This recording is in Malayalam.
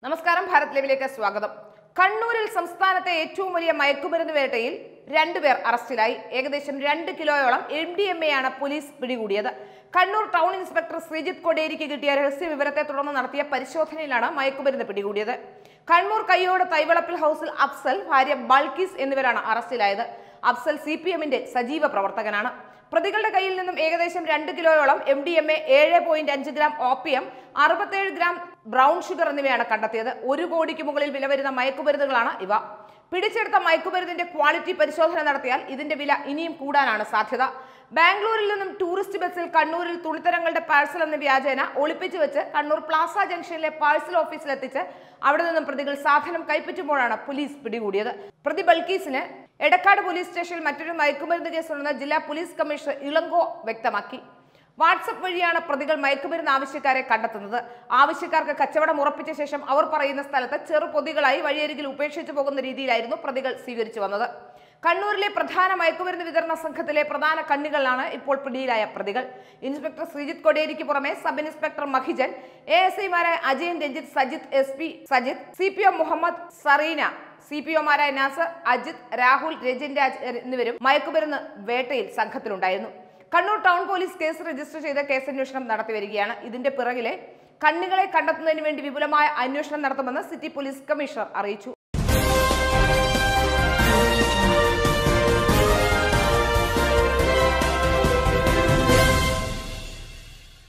നമസ്കാരം ഭാരത് ലൈവിലേക്ക് സ്വാഗതം കണ്ണൂരിൽ സംസ്ഥാനത്തെ ഏറ്റവും വലിയ മയക്കുമരുന്ന് വേട്ടയിൽ രണ്ടുപേർ അറസ്റ്റിലായി ഏകദേശം രണ്ട് കിലോയോളം എം ഡി എം എ ആണ് പോലീസ് പിടികൂടിയത് കണ്ണൂർ ടൗൺ ഇൻസ്പെക്ടർ ശ്രീജിത്ത് കൊടേരിക്ക് കിട്ടിയ രഹസ്യ വിവരത്തെ തുടർന്ന് നടത്തിയ പരിശോധനയിലാണ് മയക്കുമരുന്ന് പിടികൂടിയത് കണ്ണൂർ കയ്യോട് തൈവളപ്പിൽ ഹൗസിൽ അഫ്സൽ ഭാര്യ ബൾക്കീസ് എന്നിവരാണ് അറസ്റ്റിലായത് അഫ്സൽ സി പി എമ്മിന്റെ സജീവ പ്രവർത്തകനാണ് പ്രതികളുടെ കയ്യിൽ നിന്നും ഏകദേശം രണ്ട് കിലോയോളം എം ഡി എം എ ഏഴ് പോയിന്റ് അഞ്ച് ഗ്രാം ഓപ്പിയം അറുപത്തേഴ് ഗ്രാം ബ്രൗൺ ഷുഗർ എന്നിവയാണ് കണ്ടെത്തിയത് ഒരു കോടിക്ക് മുകളിൽ വില വരുന്ന മയക്കുമരുന്നുകളാണ് ഇവ പിടിച്ചെടുത്ത മയക്കുമരുന്നിന്റെ ക്വാളിറ്റി പരിശോധന നടത്തിയാൽ ഇതിന്റെ വില ഇനിയും കൂടാനാണ് സാധ്യത ബാംഗ്ലൂരിൽ നിന്നും ടൂറിസ്റ്റ് ബസ്സിൽ കണ്ണൂരിൽ തുണിത്തരങ്ങളുടെ പാഴ്സൽ എന്ന വ്യാജേന ഒളിപ്പിച്ചു വെച്ച് കണ്ണൂർ പ്ലാസ ജംഗ്ഷനിലെ പാഴ്സൽ ഓഫീസിലെത്തിച്ച് അവിടെ നിന്നും പ്രതികൾ സാധനം കൈപ്പറ്റുമ്പോഴാണ് പോലീസ് പിടികൂടിയത് പ്രതി ബൾക്കീസിന് എടക്കാട് പോലീസ് സ്റ്റേഷനിൽ മറ്റൊരു മയക്കുമരുന്ന് കേസുണ്ടെന്ന് ജില്ലാ പോലീസ് കമ്മീഷണർ ഇളങ്കോ വ്യക്തമാക്കി വാട്സപ്പ് വഴിയാണ് പ്രതികൾ മയക്കുമരുന്ന് ആവശ്യക്കാരെ കണ്ടെത്തുന്നത് ആവശ്യക്കാർക്ക് കച്ചവടം ഉറപ്പിച്ച ശേഷം അവർ പറയുന്ന സ്ഥലത്ത് ചെറു പൊതികളായി വഴിയരികിൽ ഉപേക്ഷിച്ചു പോകുന്ന രീതിയിലായിരുന്നു പ്രതികൾ സ്വീകരിച്ചു വന്നത് കണ്ണൂരിലെ പ്രധാന മയക്കുമരുന്ന് വിതരണ സംഘത്തിലെ പ്രധാന കണ്ണികളാണ് ഇപ്പോൾ പിടിയിലായ പ്രതികൾ ഇൻസ്പെക്ടർ ശ്രീജിത്ത് കൊടേരിക്ക് പുറമെ sub inspector Mahijan A S ഐമാരായ Ajayan Ranjith Sajith S P Sajith C P O Muhammad Sareena C P ഒമാരായ നാസർ അജിത് രാഹുൽ രജിൻ രാജ് എന്നിവരും മയക്കുമരുന്ന് വേട്ടയിൽ സംഘത്തിലുണ്ടായിരുന്നു Kannur town police case register ചെയ്ത് കേസന്വേഷണം നടത്തിവരികയാണ് ഇതിന്റെ പിറകിലെ കണ്ണികളെ കണ്ടെത്തുന്നതിന് വേണ്ടി വിപുലമായ അന്വേഷണം നടത്തുമെന്ന് സിറ്റി പോലീസ് കമ്മീഷണർ അറിയിച്ചു